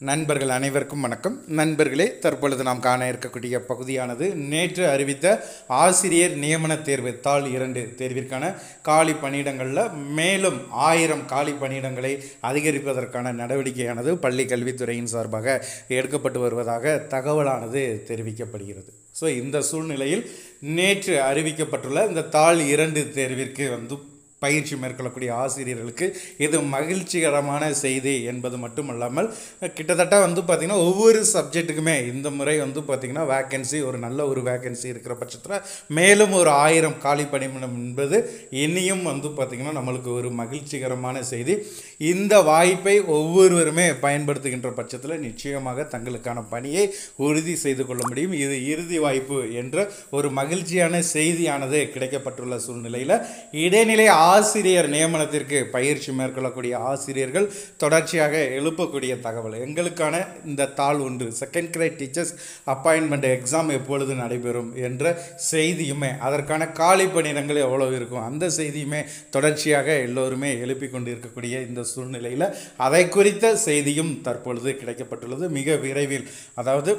நண்பர்கள் அனைவருக்கும் வணக்கம் நண்பர்களே தற்பொழுது நாம் காண இருக்கக்கூடிய பகுதியானது நேற்று அறிவித்த ஆசிரியர் நியமன தேர்வு தாள் இரண்டு தேர்விற்கான காலி பணியிடங்களில் மேலும் ஆயிரம் காலி பணியிடங்களை அதிகரிப்பதற்கான நடவடிக்கையானது பள்ளி கல்வித்துறையின் சார்பாக எடுக்கப்பட்டு வருவதாக தகவலானது தெரிவிக்கப்படுகிறது ஸோ இந்த சூழ்நிலையில் நேற்று அறிவிக்கப்பட்டுள்ள இந்த தாள் இரண்டு தேர்விற்கு வந்து பயிற்சி மேற்கொள்ளக்கூடிய ஆசிரியர்களுக்கு இது மகிழ்ச்சிகரமான செய்தி என்பது மட்டுமல்லாமல் கிட்டத்தட்ட வந்து பார்த்திங்கன்னா ஒவ்வொரு சப்ஜெக்ட்டுக்குமே இந்த முறை வந்து பார்த்திங்கன்னா வேக்கன்சி ஒரு நல்ல ஒரு வேக்கன்சி இருக்கிற பட்சத்தில் மேலும் ஒரு ஆயிரம் காலி பணியிடம் என்பது இனியும் வந்து பார்த்திங்கன்னா நம்மளுக்கு ஒரு மகிழ்ச்சிகரமான செய்தி இந்த வாய்ப்பை ஒவ்வொருவருமே பயன்படுத்துகின்ற பட்சத்தில் நிச்சயமாக தங்களுக்கான பணியை உறுதி செய்து கொள்ள முடியும் இது இறுதி வாய்ப்பு என்ற ஒரு மகிழ்ச்சியான செய்தியானது கிடைக்கப்பட்டுள்ள சூழ்நிலையில் இடைநிலை ஆசிரியர் நியமனத்திற்கு பயிற்சி மேற்கொள்ளக்கூடிய ஆசிரியர்கள் தொடர்ச்சியாக எழுப்பக்கூடிய தகவல் எங்களுக்கான இந்த தாள் ஒன்று second grade teachers appointment exam எப்பொழுது நடைபெறும் என்ற செய்தியுமே அதற்கான காலி பணியிடங்கள் எவ்வளோ இருக்கும் அந்த செய்தியுமே தொடர்ச்சியாக எல்லோருமே எழுப்பி கொண்டு இருக்கக்கூடிய இந்த சூழ்நிலையில் அதை குறித்த செய்தியும் தற்பொழுது கிடைக்கப்பட்டுள்ளது மிக விரைவில் அதாவது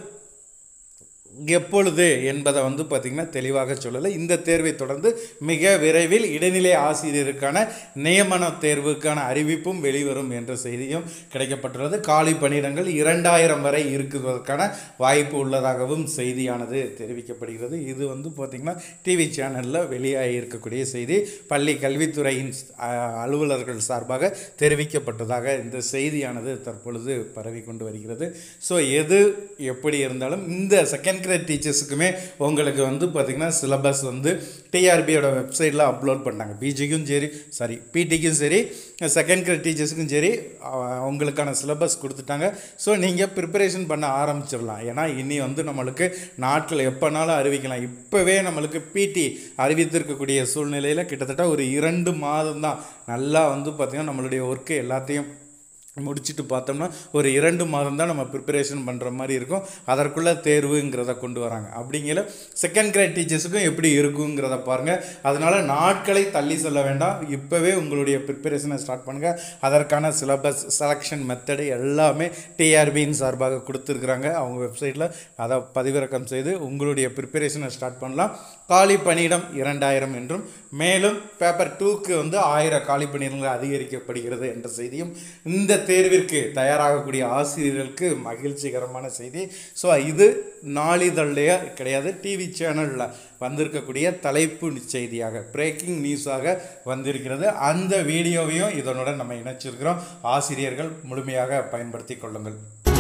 எப்பொழுது என்பதை வந்து பார்த்திங்கன்னா தெளிவாக சொல்லலை இந்த தேர்வை தொடர்ந்து மிக விரைவில் இடைநிலை ஆசிரியருக்கான நியமன தேர்வுக்கான அறிவிப்பும் வெளிவரும் என்ற செய்தியும் கிடைக்கப்பட்டுள்ளது காலி பணியிடங்கள் இரண்டாயிரம் வரை இருக்குவதற்கான வாய்ப்பு உள்ளதாகவும் செய்தியானது தெரிவிக்கப்படுகிறது இது வந்து பார்த்திங்கன்னா டிவி சேனலில் வெளியாகி இருக்கக்கூடிய செய்தி பள்ளி கல்வித்துறையின் அஹ், அலுவலர்கள் சார்பாக தெரிவிக்கப்பட்டதாக இந்த செய்தியானது தற்பொழுது பரவி கொண்டு வருகிறது ஸோ எது எப்படி இருந்தாலும் இந்த செகண்ட் கிரேட் டீச்சர்ஸுக்குமே உங்களுக்கு வந்து பார்த்திங்கன்னா சிலபஸ் வந்து டிஆர்பியோட வெப்சைட்டில் அப்லோட் பண்ணாங்க பிஜிக்கும் சரி சாரி பிடிக்கும் சரி செகண்ட் கிரேட் டீச்சர்ஸுக்கும் சரி அஹ், உங்களுக்கான சிலபஸ் கொடுத்துட்டாங்க ஸோ நீங்கள் ப்ரிப்பரேஷன் பண்ண ஆரம்பிச்சிடலாம் ஏன்னா இனி வந்து நம்மளுக்கு நாட்கள் எப்போனாலும் அறிவிக்கலாம் இப்போவே நம்மளுக்கு பிடி அறிவித்திருக்கக்கூடிய சூழ்நிலையில் கிட்டத்தட்ட ஒரு இரண்டு மாதம் தான் நல்லா வந்து பார்த்திங்கன்னா நம்மளுடைய ஒர்க்கு எல்லாத்தையும் முடிச்சுட்டு பார்த்தோம்னா ஒரு இரண்டு மாதம் தான் நம்ம ப்ரிப்பரேஷன் பண்ணுற மாதிரி இருக்கும் அதற்குள்ளே தேர்வுங்கிறத கொண்டு வராங்க அப்படிங்கிற செகண்ட் கிரேட் டீச்சர்ஸுக்கும் எப்படி இருக்குங்கிறத பாருங்கள் அதனால் நாட்களை தள்ளி சொல்ல வேண்டாம் இப்போவே உங்களுடைய ப்ரிப்பரேஷனை ஸ்டார்ட் பண்ணுங்கள் அதற்கான சிலபஸ் செலெக்ஷன் மெத்தடு எல்லாமே டிஆர்பியின் சார்பாக கொடுத்துருக்குறாங்க அவங்க வெப்சைட்டில் அதை பதிவிறக்கம் செய்து உங்களுடைய ப்ரிப்பரேஷனை ஸ்டார்ட் பண்ணலாம் காலி பணியிடம் இரண்டாயிரம் என்றும் மேலும் பேப்பர் டூக்கு வந்து ஆயிரம் காலி பணியிடங்கள் அதிகரிக்கப்படுகிறது என்ற செய்தியும் இந்த தேர்விற்கு தயாராகக்கூடிய ஆசிரியர்களுக்கு மகிழ்ச்சிகரமான செய்தி ஸோ இது நாளிதழ்லையே கிடையாது டிவி சேனலில் வந்திருக்கக்கூடிய தலைப்பு செய்தியாக பிரேக்கிங் நியூஸாக வந்திருக்கிறது அந்த வீடியோவையும் இதனுடன் நம்ம இணைச்சிருக்கிறோம் ஆசிரியர்கள் முழுமையாக பயன்படுத்தி கொள்ளுங்கள்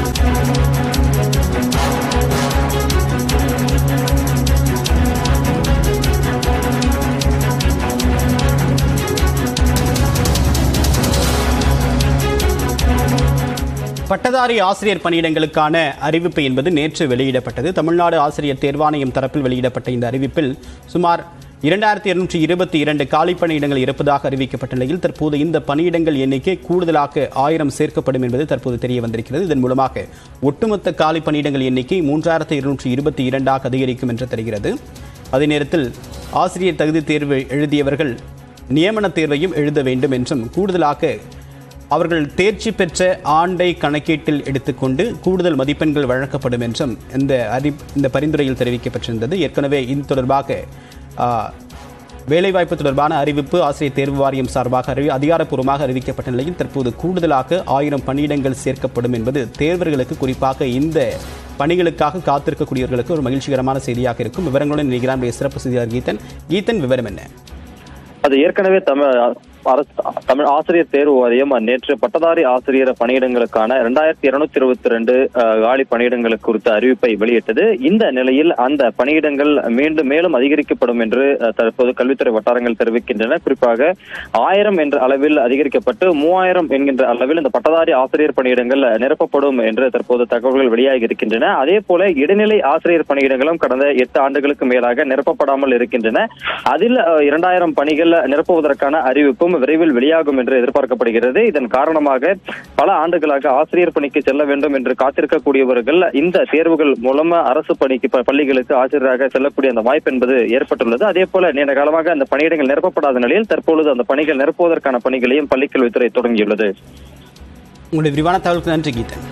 பட்டதாரி ஆசிரியர் பணியிடங்களுக்கான அறிவிப்பு என்பது நேற்று வெளியிடப்பட்டது தமிழ்நாடு ஆசிரியர் தேர்வாணையம் தரப்பில் வெளியிடப்பட்ட இந்த அறிவிப்பில் சுமார் இரண்டாயிரத்தி இருநூற்றி இருபத்தி இரண்டு காலி பணியிடங்கள் இருப்பதாக அறிவிக்கப்பட்ட நிலையில் தற்போது இந்த பணியிடங்கள் எண்ணிக்கை கூடுதலாக ஆயிரம் சேர்க்கப்படும் என்பது தற்போது தெரிய வந்திருக்கிறது இதன் மூலமாக ஒட்டுமொத்த காலி பணியிடங்கள் எண்ணிக்கை மூன்றாயிரத்தி இருநூற்றி இருபத்தி இரண்டாக அதிகரிக்கும் என்று தெரிகிறது அதே நேரத்தில் ஆசிரியர் தகுதி தேர்வு எழுதியவர்கள் நியமன தேர்வையும் எழுத வேண்டும் என்றும் கூடுதலாக அவர்கள் தேர்ச்சி பெற்ற ஆண்டை கணக்கீட்டில் எடுத்துக்கொண்டு கூடுதல் மதிப்பெண்கள் வழங்கப்படும் என்றும் இந்த அறி இந்த பரிந்துரையில் தெரிவிக்கப்பட்டிருந்தது ஏற்கனவே இது தொடர்பாக ஆ, வேலைவாய்ப்பு தொடர்பான அறிவிப்பு ஆசிரியர் தேர்வு வாரியம் சார்பாக அறிவி அதிகாரப்பூர்வமாக அறிவிக்கப்பட்ட நிலையில் தற்போது கூடுதலாக ஆயிரம் பணியிடங்கள் சேர்க்கப்படும் என்பது தேர்வர்களுக்கு குறிப்பாக இந்த பணிகளுக்காக காத்திருக்கக்கூடியவர்களுக்கு ஒரு மகிழ்ச்சிகரமான செய்தியாக இருக்கும் விவரங்களுடன் இணைகிறார் நம்முடைய சிறப்பு செய்தியாளர் கீதன் கீதன் விவரம் என்ன அது ஏற்கனவே தமிழ் அரசு தமிழ் ஆசிரியர் தேர்வு வாரியம் நேற்று பட்டதாரி ஆசிரியர் பணியிடங்களுக்கான இரண்டாயிரத்தி இருநூத்தி இருபத்தி ரெண்டு காலி பணியிடங்களுக்கு குறித்த அறிவிப்பை வெளியிட்டது இந்த நிலையில் அந்த பணியிடங்கள் மீண்டும் மேலும் அதிகரிக்கப்படும் என்று அஹ், தற்போது கல்வித்துறை வட்டாரங்கள் தெரிவிக்கின்றன குறிப்பாக ஆயிரம் என்ற அளவில் அதிகரிக்கப்பட்டு மூவாயிரம் என்கின்ற அளவில் இந்த பட்டதாரி ஆசிரியர் பணியிடங்கள் நிரப்பப்படும் என்று தற்போது தகவல்கள் வெளியாகி இருக்கின்றன அதே போல இடைநிலை ஆசிரியர் பணியிடங்களும் கடந்த எட்டு ஆண்டுகளுக்கு மேலாக நிரப்பப்படாமல் இருக்கின்றன அதில் அஹ், இரண்டாயிரம் பணிகள் நிரப்புவதற்கான அறிவிப்பும் விரைவில் வெளியாகும் என்று எதிர்பார்க்கப்படுகிறது இதன் காரணமாக பல ஆண்டுகளாக ஆசிரியர் பணிக்கு செல்ல வேண்டும் என்று காத்திருக்கக்கூடியவர்கள் இந்த தேர்வுகள் மூலம் அரசு பணிக்கு ப- பள்ளிகளுக்கு ஆசிரியராக செல்லக்கூடிய அந்த வாய்ப்பு என்பது ஏற்பட்டுள்ளது அதே போல நீண்ட காலமாக அந்த பணியிடங்கள் நிரப்பப்படாத நிலையில் தற்பொழுது அந்த பணிகள் நிரப்புவதற்கான பணிகளையும் பள்ளிக்கல்வித்துறை தொடங்கியுள்ளது உங்களுடைய விரிவான தகவலுக்கு நன்றி கீதன்